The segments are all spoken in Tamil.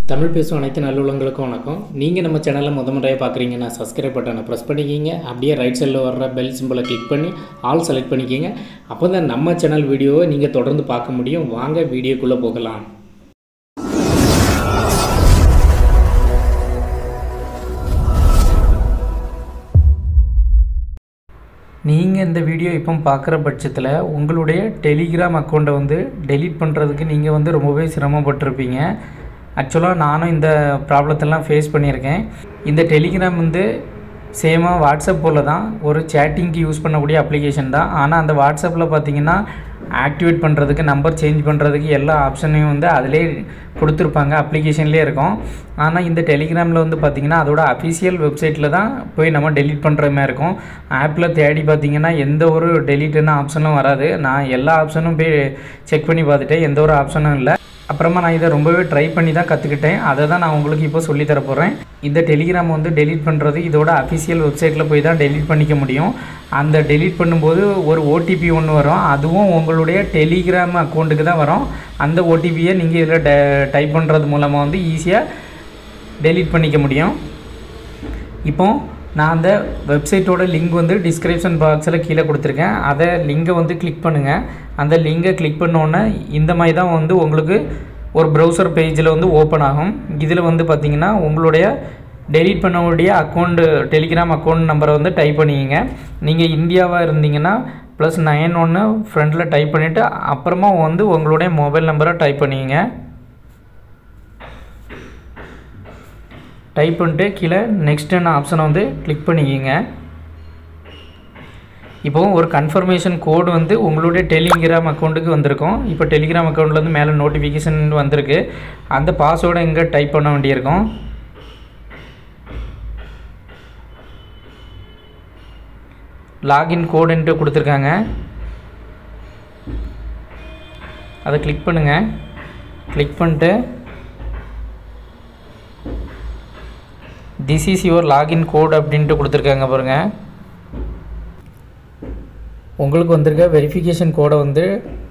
தமிழ் பேசும் அனைத்து நல்லுள்ளங்களுக்கும் வணக்கம் நீங்கள் நம்ம சேனலை முத முறையாக பார்க்குறீங்கன்னா சப்ஸ்கிரைப் பட்டனை ப்ரெஸ் பண்ணிக்கிங்க அப்படியே ரைட் சைடில் வர்ற பெல் சிம்பிளை கிளிக் பண்ணி ஆல் செலக்ட் பண்ணிக்கிங்க அப்போ தான் நம்ம சேனல் வீடியோவை நீங்கள் தொடர்ந்து பார்க்க முடியும் வாங்க வீடியோக்குள்ளே போகலாம் நீங்கள் இந்த வீடியோ இப்போ பார்க்குற பட்சத்தில் உங்களுடைய டெலிகிராம் அக்கௌண்ட்டை வந்து டெலீட் பண்ணுறதுக்கு நீங்கள் வந்து ரொம்பவே சிரமப்பட்டிருப்பீங்க ஆக்சுவலாக நானும் இந்த ப்ராப்ளத்தெல்லாம் ஃபேஸ் பண்ணியிருக்கேன் இந்த டெலிகிராம் வந்து சேமாக வாட்ஸ்அப் போல் தான் ஒரு சேட்டிங்க்கு யூஸ் பண்ணக்கூடிய அப்ளிகேஷன் தான் ஆனால் அந்த வாட்ஸ்அப்பில் பார்த்தீங்கன்னா ஆக்டிவேட் பண்ணுறதுக்கு நம்பர் சேஞ்ச் பண்ணுறதுக்கு எல்லா ஆப்ஷனையும் வந்து அதிலே கொடுத்துருப்பாங்க அப்ளிகேஷன்லேயே இருக்கும் ஆனால் இந்த டெலிகிராமில் வந்து பார்த்திங்கன்னா அதோட அஃபிஷியல் வெப்சைட்டில் தான் போய் நம்ம டெலீட் பண்ணுற மாதிரி இருக்கும் ஆப்பில் தேடி பார்த்தீங்கன்னா எந்த ஒரு டெலீட்டுன்னு ஆப்ஷனும் வராது நான் எல்லா ஆப்ஷனும் போய் செக் பண்ணி பார்த்துட்டேன் எந்த ஒரு ஆப்ஷனும் இல்லை அப்புறமா நான் இதை ரொம்பவே ட்ரை பண்ணி தான் கற்றுக்கிட்டேன் அதை தான் நான் உங்களுக்கு இப்போ சொல்லி தர போகிறேன் இந்த டெலிகிராம் வந்து டெலீட் பண்ணுறது இதோட அஃபிஷியல் வெப்சைட்டில் போய் தான் டெலீட் பண்ணிக்க முடியும் அந்த டெலீட் பண்ணும்போது ஒரு ஓடிபி ஒன்று வரும் அதுவும் உங்களுடைய டெலிகிராம் அக்கௌண்ட்டுக்கு தான் வரும் அந்த ஓடிபியை நீங்கள் இதில் ட டைப் பண்ணுறது மூலமாக வந்து ஈஸியாக டெலீட் பண்ணிக்க முடியும் இப்போ நான் அந்த வெப்சைட்டோட லிங்க் வந்து டிஸ்கிரிப்ஷன் பாக்ஸில் கீழே கொடுத்துருக்கேன் அதை லிங்கை வந்து கிளிக் பண்ணுங்கள் அந்த லிங்கை கிளிக் பண்ணோன்னே இந்த மாதிரி தான் வந்து உங்களுக்கு ஒரு ப்ரௌசர் பேஜில் வந்து ஓப்பன் ஆகும் இதில் வந்து பார்த்திங்கன்னா உங்களுடைய டெலீட் பண்ணக்கூடிய அக்கௌண்ட்டு டெலிகிராம் அக்கௌண்ட் நம்பரை வந்து டைப் பண்ணிக்கிங்க நீங்கள் இந்தியாவாக இருந்தீங்கன்னா ப்ளஸ் நைன் ஒன்று ஃப்ரண்டில் டைப் பண்ணிவிட்டு அப்புறமா வந்து உங்களுடைய மொபைல் நம்பரை டைப் பண்ணிக்கிங்க டைப் பண்ணிட்டு கீழே நெக்ஸ்ட்டுன்னு ஆப்ஷனை வந்து கிளிக் பண்ணிக்கிங்க இப்போ ஒரு கன்ஃபர்மேஷன் கோடு வந்து உங்களுடைய டெலிகிராம் அக்கௌண்ட்டுக்கு வந்திருக்கும் இப்போ டெலிகிராம் அக்கௌண்ட்லேருந்து மேலே நோட்டிஃபிகேஷன் வந்திருக்கு அந்த பாஸ்வேர்டை இங்கே டைப் பண்ண வேண்டியிருக்கும் லாகின் கோடுன்ட்டு கொடுத்துருக்காங்க அதை கிளிக் பண்ணுங்கள் கிளிக் பண்ணிட்டு this is your login code அப்படின்ட்டு கொடுத்துருக்காங்க பாருங்கள் உங்களுக்கு வந்திருக்க வெரிஃபிகேஷன் கோடை வந்து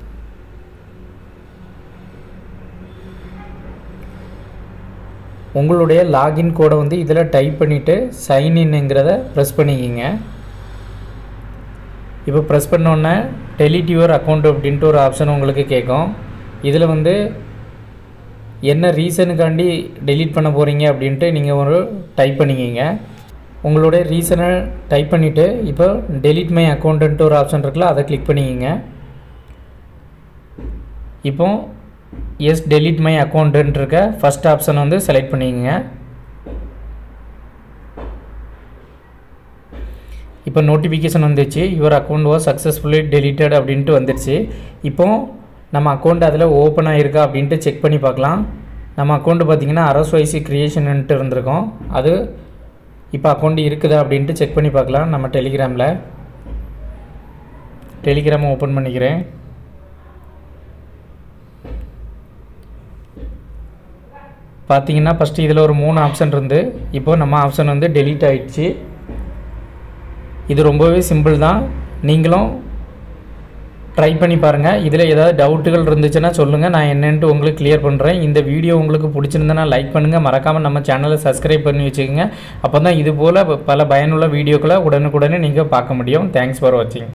உங்களுடைய லாகின் கோடை வந்து இதில் டைப் பண்ணிவிட்டு சைன் இன்னுங்கிறத ப்ரெஸ் பண்ணிக்கிங்க இப்போ ப்ரெஸ் பண்ணோன்னே டெலிட் யுவர் அக்கௌண்ட் அப்படின்ட்டு ஒரு ஆப்ஷன் உங்களுக்கு கேட்கும் இதில் வந்து என்ன ரீசனுக்காண்டி டெலீட் பண்ண போகிறீங்க அப்படின்ட்டு நீங்கள் ஒரு டைப் பண்ணிக்கிங்க உங்களுடைய ரீசனை டைப் பண்ணிவிட்டு இப்போ டெலிட் மை அக்கௌண்ட்டுன்ட்டு ஒரு ஆப்ஷன் இருக்குல்ல அதை கிளிக் பண்ணிக்கிங்க இப்போ எஸ் டெலிட் மை அக்கௌண்ட்டுன்ட்டு இருக்க ஃபஸ்ட் ஆப்ஷன் வந்து செலக்ட் பண்ணிக்கங்க இப்போ நோட்டிஃபிகேஷன் வந்துச்சு your account was successfully deleted அப்படின்ட்டு வந்துடுச்சு இப்போ நம்ம அக்கௌண்ட் அதில் ஓப்பன் ஆகிருக்கா அப்படின்ட்டு செக் பண்ணி பார்க்கலாம் நம்ம அக்கௌண்ட்டு பார்த்திங்கன்னா அரஸ் வைசி க்ரியேஷன்ட்டு இருந்திருக்கோம் அது இப்போ அக்கௌண்ட் இருக்குதா அப்படின்ட்டு செக் பண்ணி பார்க்கலாம் நம்ம டெலிகிராமில் டெலிகிராமை ஓப்பன் பண்ணிக்கிறேன் பார்த்தீங்கன்னா ஃபஸ்ட்டு இதில் ஒரு மூணு ஆப்ஷன் இருந்து இப்போ நம்ம ஆப்ஷன் வந்து டெலீட் ஆகிடுச்சு இது ரொம்பவே சிம்பிள் தான் நீங்களும் ட்ரை பண்ணி பாருங்கள் இதில் ஏதாவது டவுட்டுகள் இருந்துச்சுன்னா சொல்லுங்கள் நான் என்னென்ட்டு உங்களுக்கு கிளியர் பண்ணுறேன் இந்த வீடியோ உங்களுக்கு பிடிச்சிருந்தனா லைக் பண்ணுங்கள் மறக்காமல் நம்ம சேனலை சப்ஸ்கிரைப் பண்ணி வச்சுக்கோங்க அப்போ தான் இது போல் பல பயனுள்ள வீடியோக்களை உடனுக்குடனே நீங்கள் பார்க்க முடியும் தேங்க்ஸ் ஃபார் வாட்சிங்